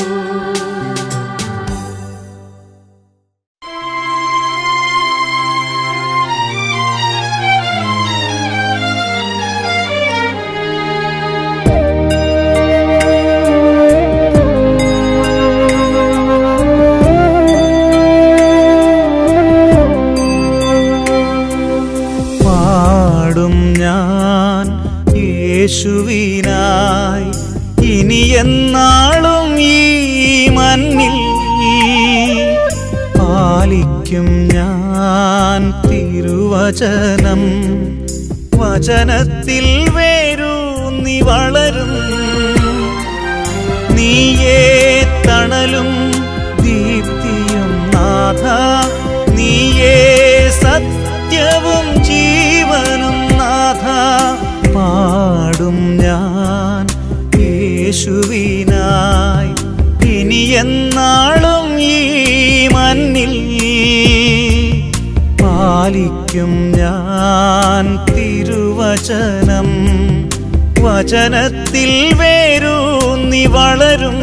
പാടും ഞാൻ യേശുവിനായി ഇനി എന്നാളും ഈ മണ്ണിൽ പാലിക്കും ഞാൻ തിരുവചനം വചനത്തിൽ വേരൂന്നി വളരും നീയേ തണലും ദീപ്തിയും നാഥ നീയേ സത്യവും ജീവനും നാഥ പാടും ഞാൻ യേശുവിനായി ഇനി എന്നാളും ഈ മണ്ണിൽ പാലിക്കും ഞാൻ തിരുവചനം വചനത്തിൽ വേരൂന്നി വളരും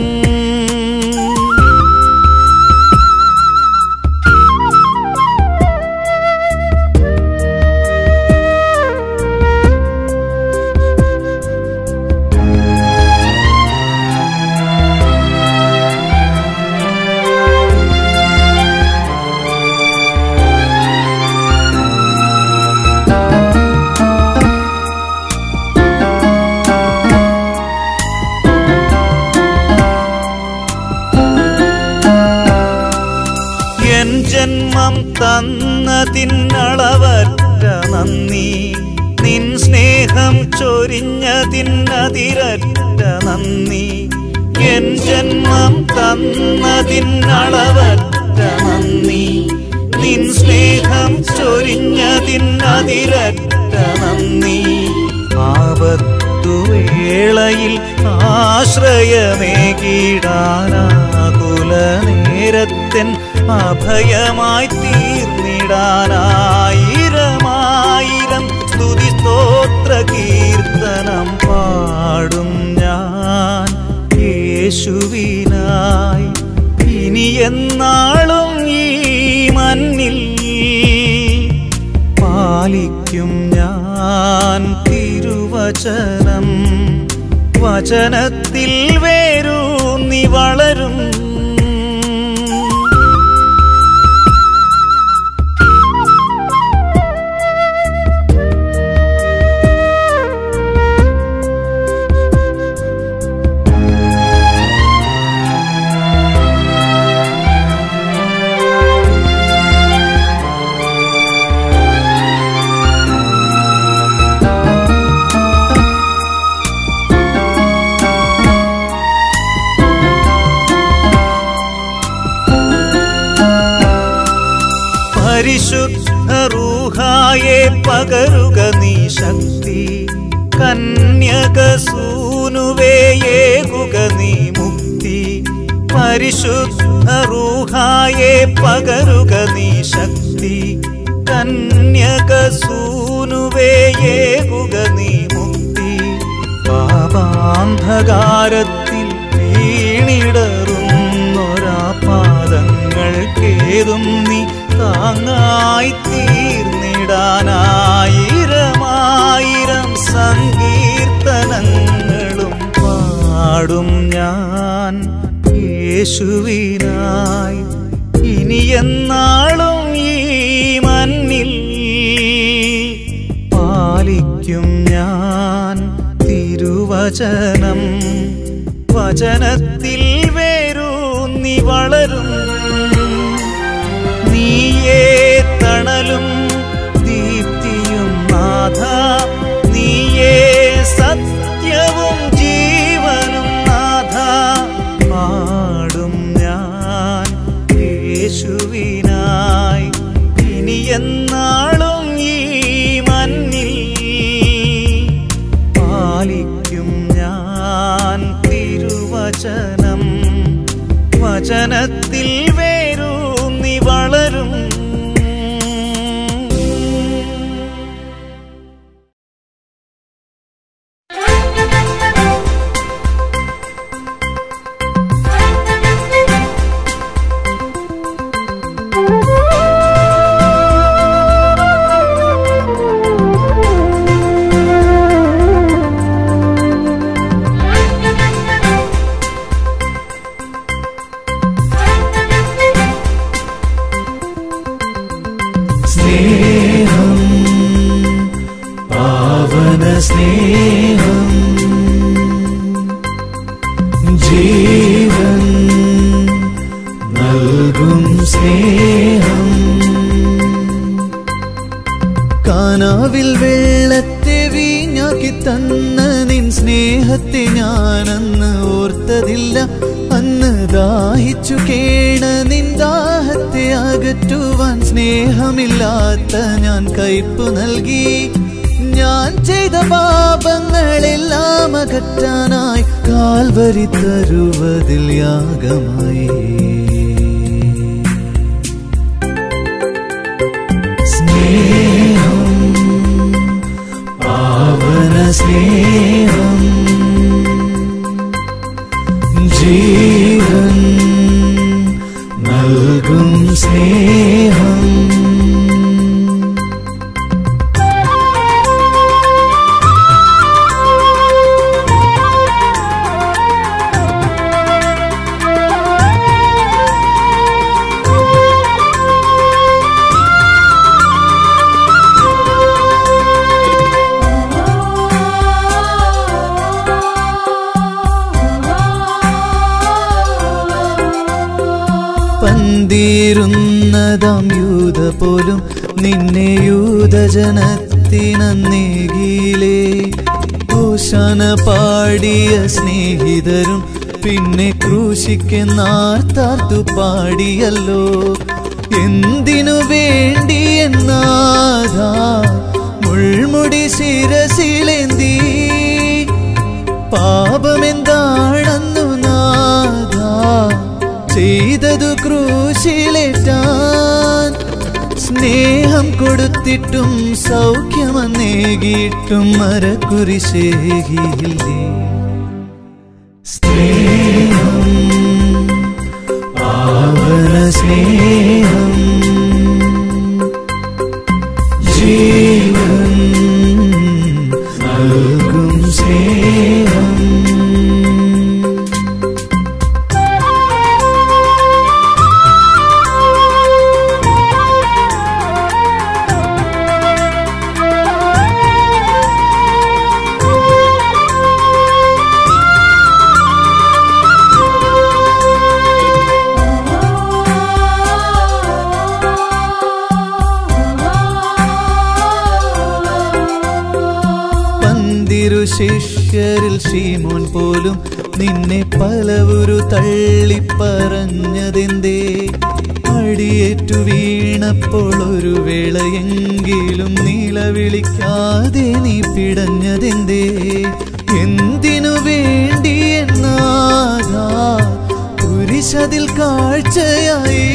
എൻ ജന്മം തന്നതിനളവറ്റ നന്ദി നിൻ സ്നേഹം ചൊരിഞ്ഞതിനതിരറ്റ നന്ദി എൻ ജന്മം തന്നതിനളവറ്റ നന്ദി നിൻ സ്നേഹം ചൊരിഞ്ഞതിനതിരറ്റ നന്ദി ആപത്തുവേളയിൽ ആശ്രയമേകിടാനാകുല നേരത്തൻ അഭയമായി തീർന്നിടാനായിരമായിരം സ്തുതി സ്തോത്ര കീർത്തനം പാടും ഞാൻ യേശുവിനായി ഇനി എന്നാളും ഈ മണ്ണിൽ പാലിക്കും ഞാൻ തിരുവചനം വചനത്തിൽ വേരൂന്നി വളരും പരിശുദ്ധ റൂഹായെ പകരുക നീ ശക്തി കന്യക സൂനുവേയേകുക നീ മുക്തി പരിശുദ്ധ റൂഹായെ പകരുക നീ ശക്തി കന്യക സൂനുവേയേകുക നീ മുക്തി പാപാന്ധകാരത്തിൽ വീണിടറുന്നൊരാ പാദങ്ങൾക്കേതും നീ താങ്ങായി തീർന്നിടാനായിരമായിരം സങ്കീർത്തനങ്ങളും പാടും ഞാൻ യേശുവിനായി ഇനി എന്നാളും ഈ മണ്ണിൽ പാലിക്കും ഞാൻ തിരുവചനം വചനത്തിൽ വേരൂന്നി വളരും നീ എന്നാളും ഈ മണ്ണിൽ പാലിക്കും ഞാൻ തിരുവചനം വചനത്തിൽ വേരൂന്നി വളരും സ്നേഹം പാവന സ്നേഹം ജീവൻ നൽകും സ്നേഹം കാനാവിൽ വെള്ളത്തെ വീഞ്ഞാക്കി തന്ന നിൻ സ്നേഹത്തെ ഞാനന്ന് ഓർത്തതില്ല അന്ന് ദാഹിച്ചു കേണ നിൻ ദാഹത്തെ അകറ്റുവാൻ സ്നേഹമില്ലാത്ത ഞാൻ കയ്പു നൽകി ഞാൻ ചെയ്ത പാപങ്ങളെല്ലാം അകറ്റാനായി കാൽവരി തരുവതിൽ യാഗമായി സ്നേഹം പാവന സ്നേഹം ജീവൻ നൽകും സ്നേഹം പന്തീരുന്നതാം യൂത പോലും നിന്നെ യൂതജനത്തിനന്നേകിലേ ഓശാന പാടിയ സ്നേഹിതരും പിന്നെ ക്രൂശിക്കെന്നാർത്താർത്തു പാടിയല്ലോ എന്തിനു വേണ്ടി എന്നാഥാ മുൾമുടി ശിരസിലേന്തി പാപമെന്താണെന്നു നാഥ ചെയ്തതു ക്രൂശിലേറ്റാൻ സ്നേഹം കൊടുത്തിട്ടും സൗഖ്യമന്നേകിയിട്ടും മരക്കുരിശേകിയില്ലേ സ്നേഹം പാവന സ്നേഹം ജീവൻ നൽകും സ്നേഹം പന്തിരു ശിഷ്യരിൽ ഷീമോൻ പോലും നിന്നെ പലവുരു തള്ളിപ്പറഞ്ഞതെന്തേ അടിയേറ്റു വീണപ്പോൾ ഒരു വേളയെങ്കിലും നിലവിളിക്കാതെ നീ പിടഞ്ഞതെന്തേ എന്തിനു വേണ്ടി എന്നാഥാ കുരിശതിൽ കാഴ്ചയായി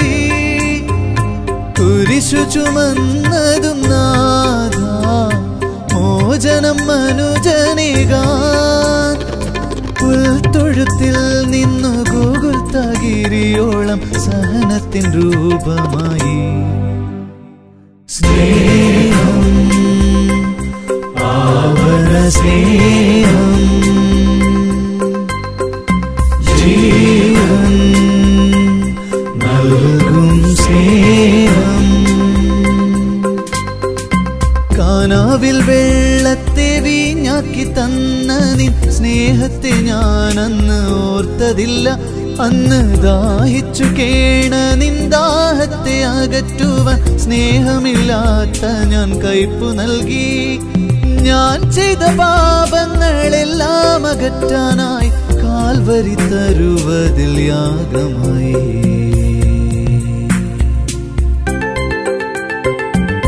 കുരിശു ചുമന്നതും നാഥ മോചനം മനുജനേകാൻ പുൽത്തൊഴുത്തിൽ നിന്നു ഗൂഗുൽ തകിരിയോളം സഹനത്തിൻ രൂപമായി സ്നേഹം പാവന സ്നേഹം ജീവൻ നൽകും സ്നേഹം കാനാവിൽ വെള്ളത്തെ വീഞ്ഞാക്കി തന്ന നിൻ സ്നേഹത്തെ ഞാൻ അന്ന് ഓർത്തതില്ല അന്ന് ദാഹിച്ചു കേണ നിൻ ദാഹത്തെ അകറ്റുവാൻ സ്നേഹമില്ലാത്ത ഞാൻ കയ്പു നൽകി ഞാൻ ചെയ്ത പാപങ്ങളെല്ലാം അകറ്റാനായി കാൽവരി തരുവതിൽ യാഗമായി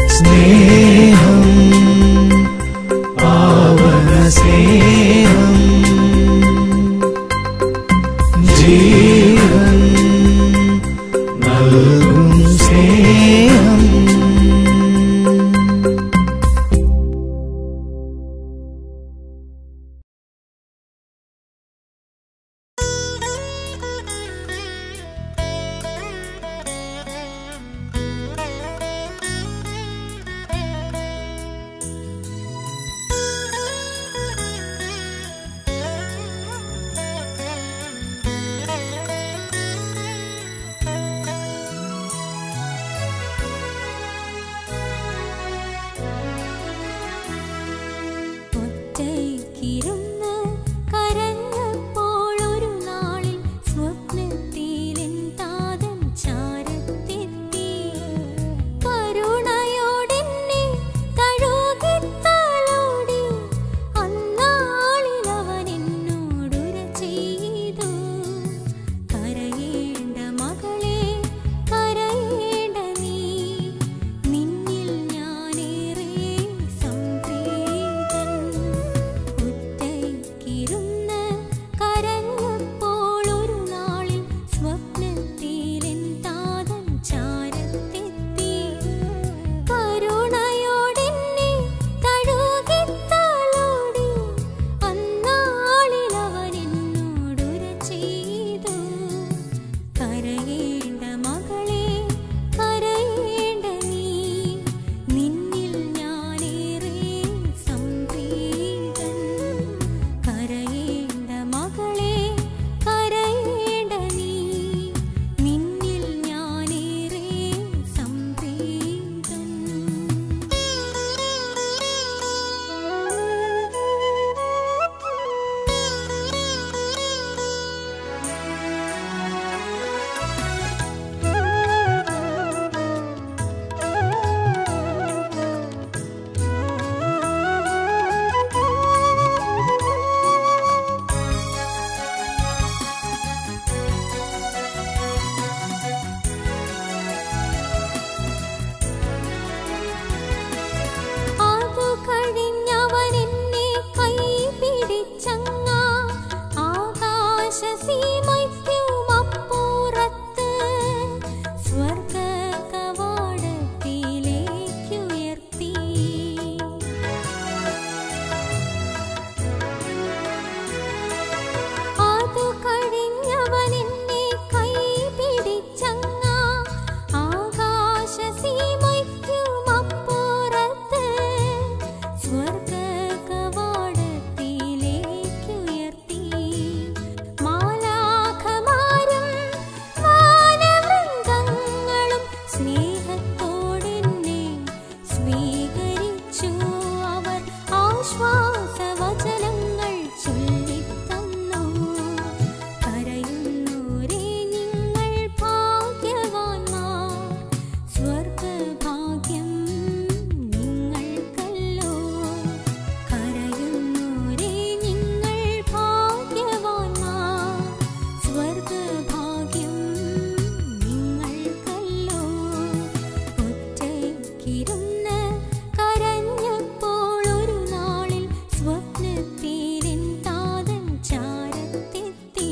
ഒറ്റയ്ക്കിരുന്ന് കരഞ്ഞപ്പോൾ ഒരു നാളിൽ സ്വപ്നത്തിലെൻ താതൻ ചാരത്തെത്തി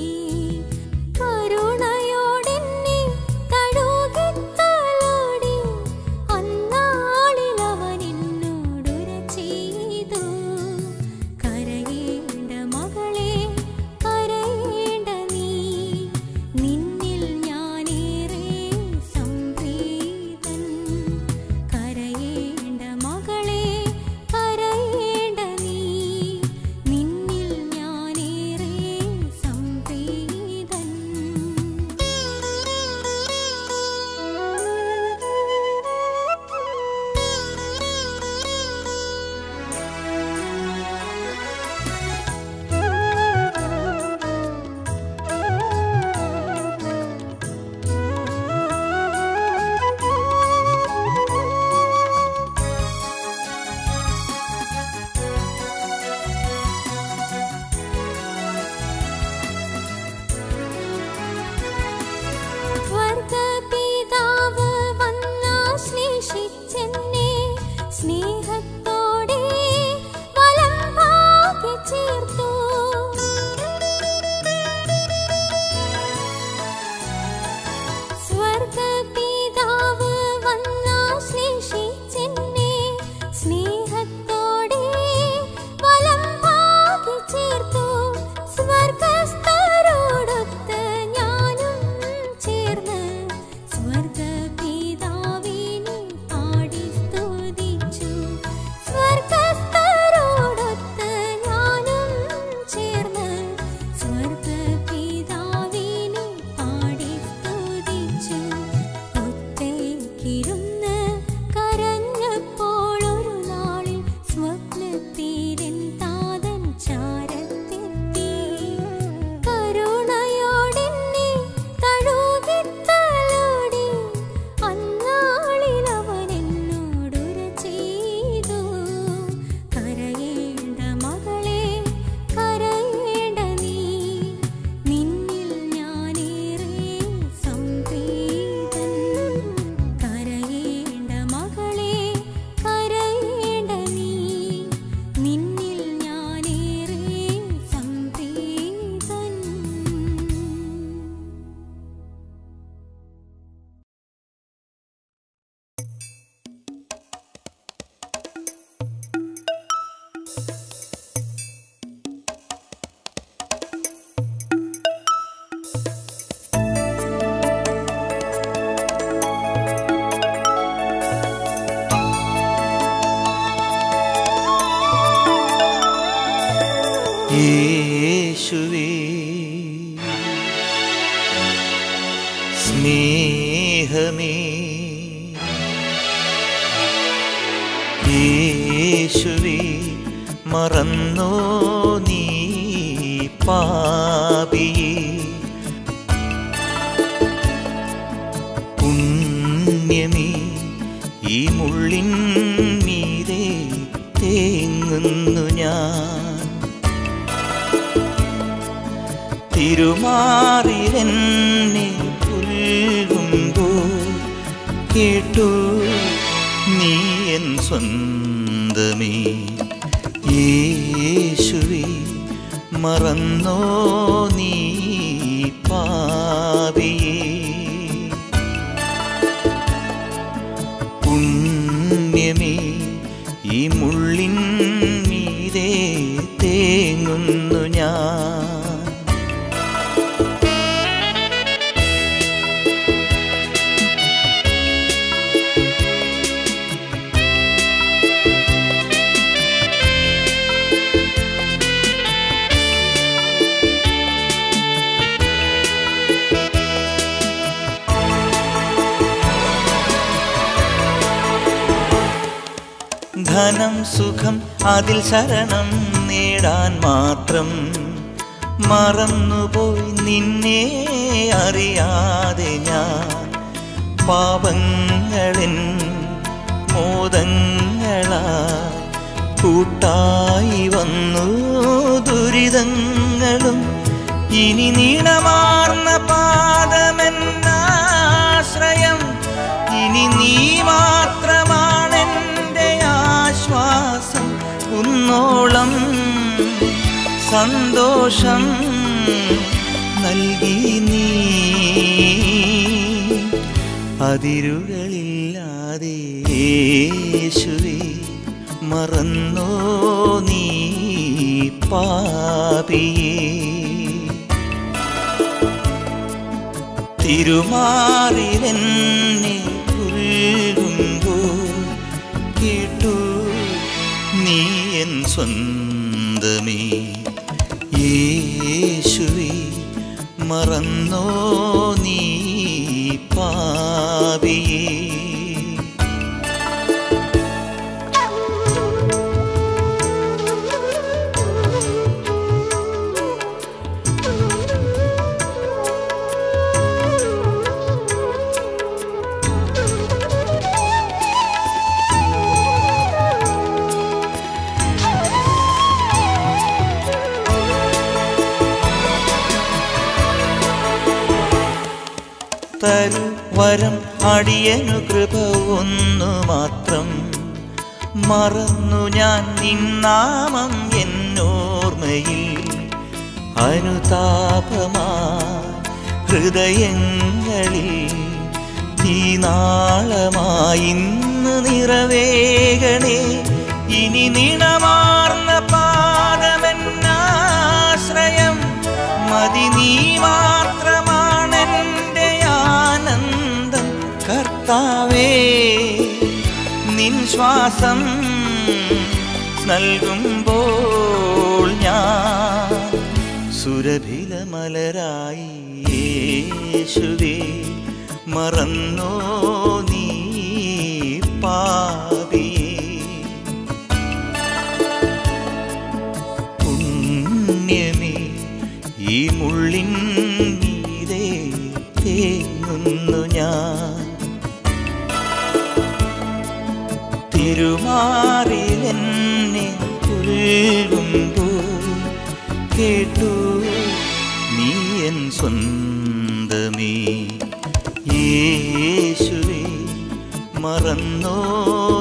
കരുണയോടെന്നെ തഴുകിത്തലോടി അന്നാളിൽ അവൻ എന്നോടുര ചെയ്തു കരയേണ്ട മകളെ കരയേണ്ട നീ നിന്നിൽ ഞാനേറെ സംപ്രീതൻ കരയേണ്ട മകളെ കരയേണ്ട നീ നിന്നിൽ ഞാനേറെ സംപ്രീതൻ സ്വർഗപിതാവ് വന്നാശ്ലേഷിച്ചെന്നെ സ്നേഹത്തോടെ വലം ഭാഗ്യ ചേർത്തു സ്വർഗപിതാവ് വന്നാശ്ലേഷിച്ചെന്നെ സ്നേഹത്തോടെ വലം ഭാഗ്യ ചേർത്തു സ്വർഗസ്ഥരോടൊത്ത് ഞാനും ചേർന്ന് സ്വർഗപിതാവിനെ പാടി സ്തുതിച്ചു സ്വർഗസ്ഥരോടൊത്ത് ഞാനും ചേർന്ന് സ്വർഗപിതാവിനെ പാടി സ്തുതിച്ചു ഒറ്റയ്ക്കിരുന്ന് കരഞ്ഞപ്പോൾ ഒരു നാളിൽ സ്വപ്നത്തിലെൻ താതൻ ചാരത്തെത്തി കരുണയോടെന്നെ തഴുകിത്തലോടി അന്നാളിൽ അവൻ എന്നോടുര ചെയ്തു കരയേണ്ട മകളെ കരയേണ്ട നീ നിന്നിൽ ഞാനേറെ സംപ്രീതൻ കരയേണ്ട മകളെ കരയേണ്ട നീ നിന്നിൽ ഞാനേറെ സംപ്രീതൻ യേശുവേ സ്നേഹമേ യേശുവേ മറന്നോ നീ പാപിയേ പുണ്യമേ ഈ മുള്ളിൻ മീതെ തേങ്ങുന്നു ഞാൻ തിരുമാറിലെന്നെ പുൽകുമ്പോൾ കേട്ടു നീ എൻ സ്വന്തമേ യേശുവേ മറന്നോ നീ പാപിയേ പുണ്യമേ ഈ മുള്ളിൻ മീതെ തേങ്ങുന്നു ഞാൻ ധനം സുഖം അതിൽ ശരണം നേടാൻ മാത്രം മറന്നുപോയി നിന്നെ അറിയാതെ ഞാൻ പാപങ്ങളിൻ മോദങ്ങളാ കൂട്ടായി വന്നു ദുരിതങ്ങളും ഇനി നീളമാർന്ന പാദമെന്നാശ്രയം ഇനി നീ മാത്രമാണ് സന്തോഷം നൽകി നീ അതിരുകളില്ലാതെ യേശുവേ മറന്നോ നീ പാപിയേ തിരുമാറിലെന്നെ പുൽകുമ്പോൾ കേട്ടു നീ എൻ സ്വന്തമേ യേശുവേ മറന്നോ നീ പാപിയേ തരു വരം അടിയനു കൃപ ഒന്നു മാത്രം മറന്നു ഞാൻ നിന്നാമം എന്നോർമ്മയിൽ അനുതാപമാ ഹൃദയങ്ങളിൽ തീനാളമായി ഇന്ന് നിറവേകണേ ഇനി നിണമാർന്ന പാദമെന്നാശ്രയം മതി നീ മാത്രമാണെൻ്റെ ആനന്ദം കർത്താവേ നിൻ ശ്വാസം നൽകുമ്പോൾ ഞാൻ സുരഭില മലരായി യേശുവേ മറന്നോ നീ പാപിയേ പുണ്യമേ ഈ മുള്ളിൻ മീതെ തേങ്ങുന്നു ഞാൻ തിരുമാറിലെന്നെ പുൽകുമ്പോൾ കേട്ടു നീ എൻ സ്വന്തമേ യേശുവേ മറന്നോ